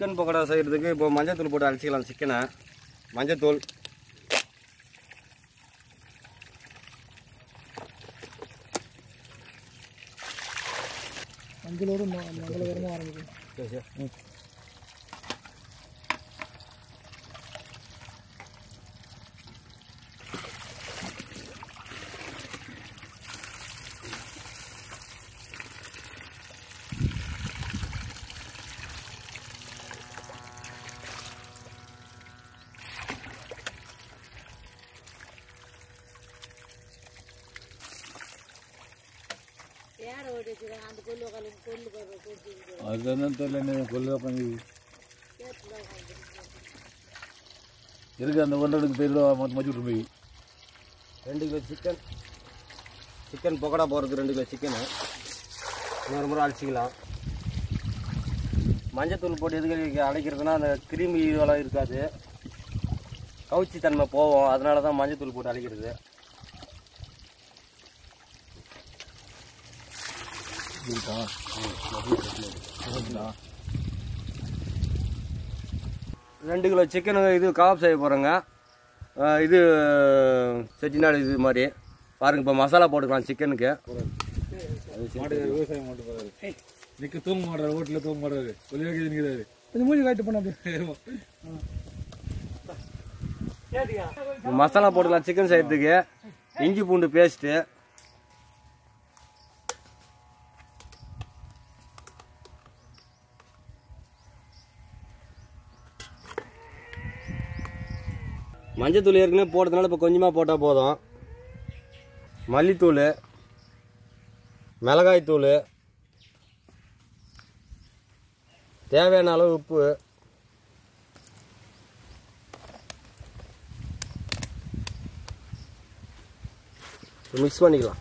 Chicken pakoda செய்கிறதுக்கு இப்போ மஞ்சத்தூள் போட்டு அரைச்சிக்கலாம் சிக்கனை மஞ்சத்தூள் மஞ்சளோடு மங்களகரமாக ஆரம்பிக்கும் அதுதான் தெரியல என்ன கொல்லுதா பண்ணி இருக்கு அந்த ஒன்றடுக்கு தெரியல மச்சு விட்டு போய் ரெண்டு கிலோ சிக்கன் சிக்கன் பக்கோடா போடுறதுக்கு ரெண்டு கிலோ சிக்கனு இன்னொரு முறை அரைச்சிக்கலாம் மஞ்சத்தூள் போட்டு எதுக்கு அடைக்கிறதுனா அந்த கிருமி இதெல்லாம் இருக்காது கவுச்சி தன்மை போவோம் அதனால தான் மஞ்சத்தூள் போட்டு அடைக்கிறது ரெண்டு கிலோ சிக்கனு இது கபாப் செய்ய போகிறோங்க இது செட்டிநாடு இது மாதிரி பாருங்க இப்போ மசாலா போட்டுக்கலாம் சிக்கனுக்கு மாட்டுக்காரு விவசாயம் மாட்டு போறாரு நிக்க தூங்க மாட்டாரு வீட்டுல தூங்க மாட்டாரு கொல்லி வைக்க நிற்கிறாரு கொஞ்சம் மூஞ்சி காட்டு பண்ண அப்படியே இப்போ மசாலா போட்டுக்கலாம் சிக்கன் செய்யறதுக்கு இஞ்சி பூண்டு பேஸ்ட்டு மஞ்சத்தூள் ஏற்கனவே போட்டதுனால இப்போ கொஞ்சமாக போட்டால் போதும் மல்லித்தூள் மிளகாய்த்தூள் தேவையான அளவு உப்பு மிக்ஸ் பண்ணிக்கலாம்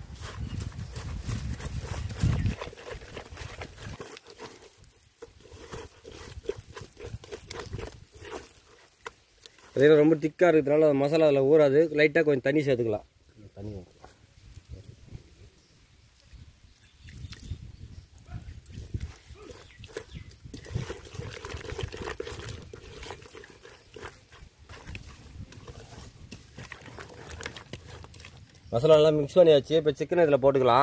அதே ரொம்ப திக்காக இருக்கிறதுனால மசாலா அதில் ஊறாது லைட்டாக கொஞ்சம் தண்ணி சேர்த்துக்கலாம் தண்ணி ஊத்தலாம். மசாலா நல்லா மிக்ஸ் பண்ணியாச்சு இப்போ சிக்கன் இதில் போட்டுக்கலாம்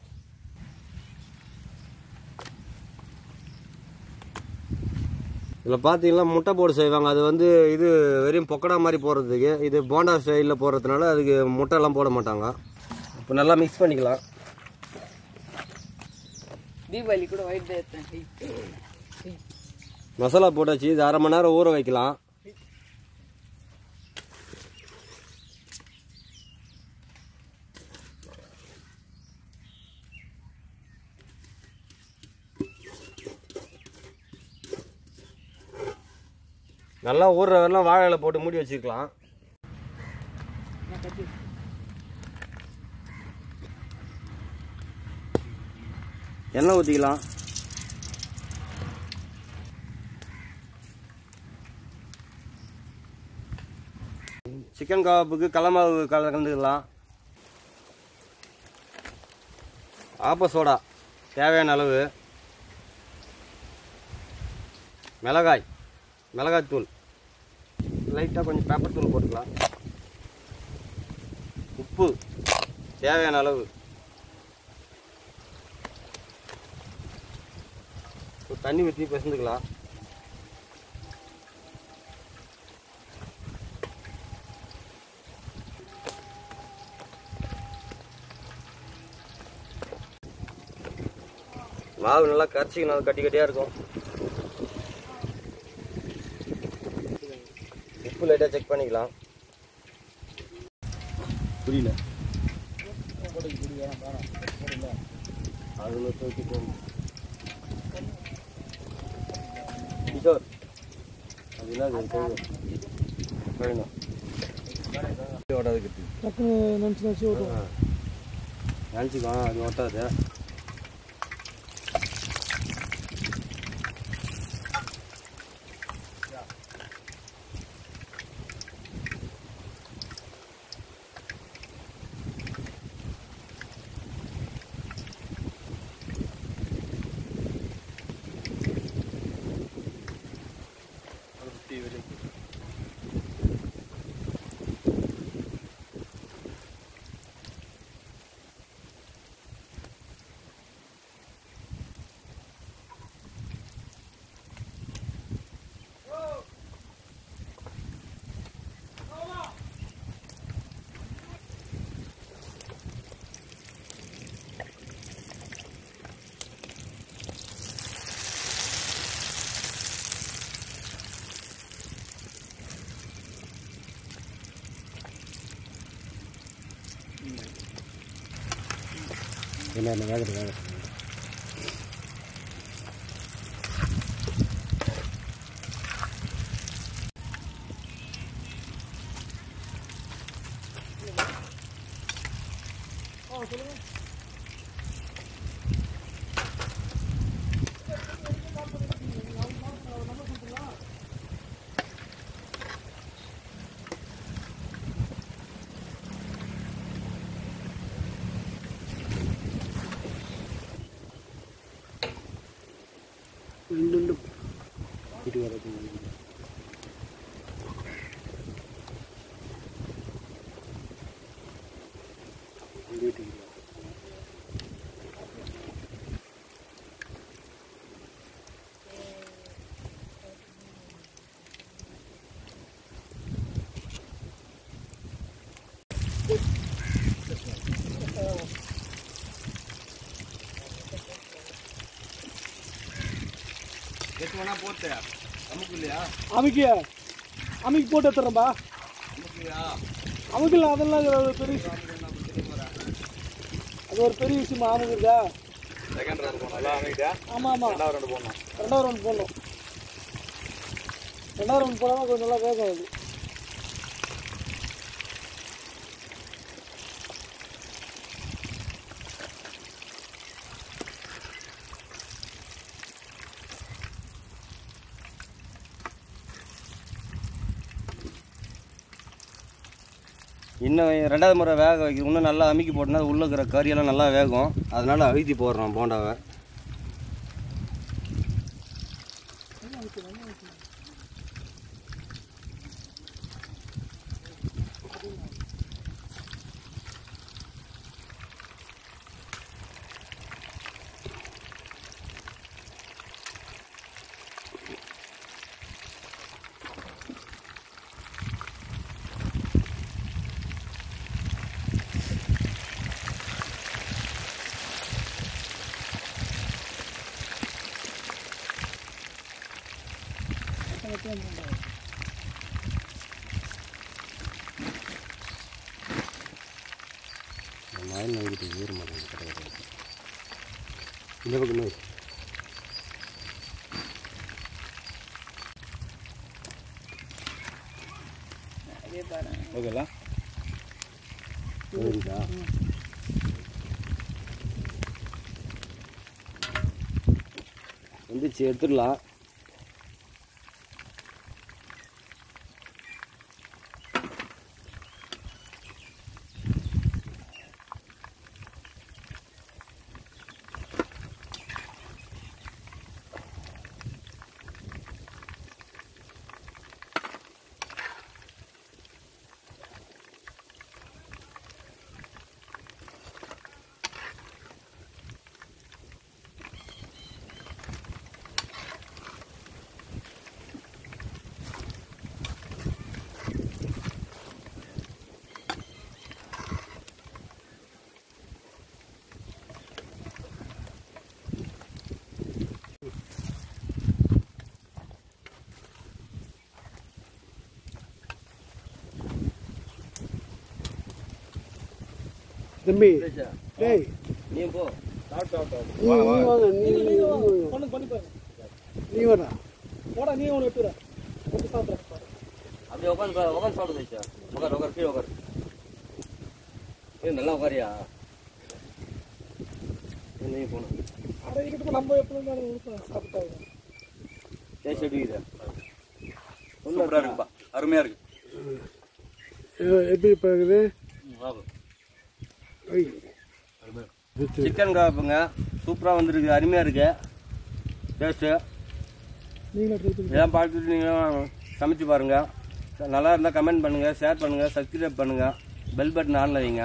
இதில் பார்த்தீங்கன்னா முட்டை போட்டு செய்வாங்க அது வந்து இது வெறும் பொக்கடா மாதிரி போடுறதுக்கு இது போண்டா ஸ்டைலில் போடுறதுனால அதுக்கு முட்டைலாம் போட மாட்டாங்க இப்போ நல்லா மிக்ஸ் பண்ணிக்கலாம் தீபாவளி கூட ஒயிட் எடுத்தேன் மசாலா போட்டாச்சு இது அரை மணி நேரம் ஊற வைக்கலாம் நல்லா ஊறுற வரலாம் வாழை இலை போட்டு மூடி வச்சுக்கலாம் எண்ணெய் ஊற்றிக்கலாம் சிக்கன் கபாப்புக்கு கடலமாவு கலந்துக்கலாம் ஆப்ப சோடா தேவையான அளவு மிளகாய் மிளகாய் தூள் லைட்டாக கொஞ்சம் பேப்பர் தூள் போட்டுக்கலாம் உப்பு தேவையான அளவு ஒரு தண்ணி ஊற்றி பிசைஞ்சுக்கலாம் மாவு நல்லா கரைச்சிக்கணும் கட்டி கட்டியாக இருக்கும் உப்பு லைட்டாக செக் பண்ணிக்கலாம் புரியல அது தூக்கி போகணும் கிஷோர் அது என்ன அது கழுவு. கழுவணும். ஓடாது கட்டி டக்குன்னு நினச்சி நினச்சி ஓட்டுவோம் நினச்சிக்கோ அது ஒட்டாது என்ன என்ன வேகட்டு வேகட்டு வீட்டுக்கு வரது வீட்டுக்கு எட்டு மணா போட்டு நமக்கு இல்லையா அமைக்கிய அமைக்கு போட்டு எடுத்துறேன்பா அமுக்கல அதெல்லாம் இது ஒரு பெரிய அது ஒரு பெரிய விஷயமா அமுக்குதா செகண்ட் ரவுண்ட் போனோம்ல அமைதியா ஆமாம் ஆமாம் ரெண்டாவது ரவுண்ட் போனோம் ரெண்டாவது ரவுண்ட் போடணும் ரெண்டாவது ரவுண்ட் போடாமல் கொஞ்சம் நல்லா வேகம் அது இன்னும் ரெண்டாவது முறை வேக வைக்கிறது இன்னும் நல்லா அமுக்கி போட்டோம்னா அது உள்ள இருக்கிற கறியெல்லாம் நல்லா வேகும் அதனால அழுத்தி போடுறோம் போண்டாவை மயில் நோய்கிட்டு ஊர் மாட்டேங்குது கிடையாது இந்த பக்கம் நோய் அதே பாருங்க ஓகேல நோய்க்குதா வந்துச்சு எடுத்துடலாம் தம்பி டேய் நீ போ நீ நீ வாங்க நீ நீ வாங்க பண்ணு பண்ணி பாருங்க நீ வரா போடா நீ ஒன்று எடுத்துற வந்து சாப்பிட்றேன் அப்படியே உட்காந்து உட்காந்து சாப்பிட்டு வச்சா உட்கார் உட்கார் கீழே உட்கார் ஏய் நல்லா உட்காரியா நீ போகணும் அரை கிட்ட நம்ம எப்போ சாப்பிட்டாங்க டேஸ்ட் எப்படி இருக்குது சூப்பரா இருக்குப்பா அருமையா இருக்கு எப்படி இப்போ இருக்குது சிக்கன் காப்புங்க சூப்பராக வந்துருக்கு அருமையாக இருக்கு டேஸ்ட்டு நீங்களும் ட்ரை பண்ணி இதெல்லாம் பார்த்துட்டு நீங்களும் சமைச்சு பாருங்கள் நல்லா இருந்தால் கமெண்ட் பண்ணுங்கள் ஷேர் பண்ணுங்கள் சப்ஸ்கிரைப் பண்ணுங்கள் பெல் பட்டன் ஆனில் வைங்க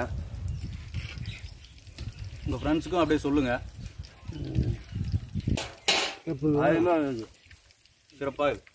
உங்க ஃப்ரெண்ட்ஸுக்கும் அப்படியே சொல்லுங்க எப்போ அருமையாக இருக்குது சிறப்பாக இருக்கு